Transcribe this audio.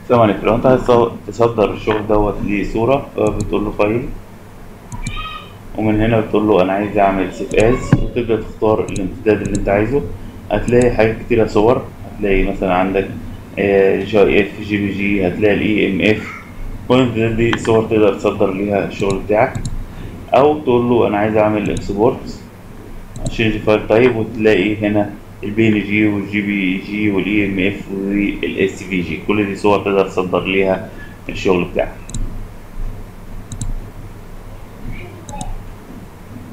السلام عليكم لو انت عايز تص- تصدر الشغل دوت لصورة بتقول له فايل ومن هنا بتقول له انا عايز اعمل سيف از وتبدأ تختار الامتداد اللي انت عايزه هتلاقي حاجات كتيرة صور هتلاقي مثلا عندك جي اف جي بي جي هتلاقي الاي ام اف كل الامتدادات دي صور تقدر تصدر ليها الشغل بتاعك او تقول له انا عايز اعمل اكسبورت تشينج فايل تايب وتلاقي هنا البي ان جي والجي بي جي والاي ام اف والاس في جي كل دي صور تقدر تصدر ليها الشغل بتاعك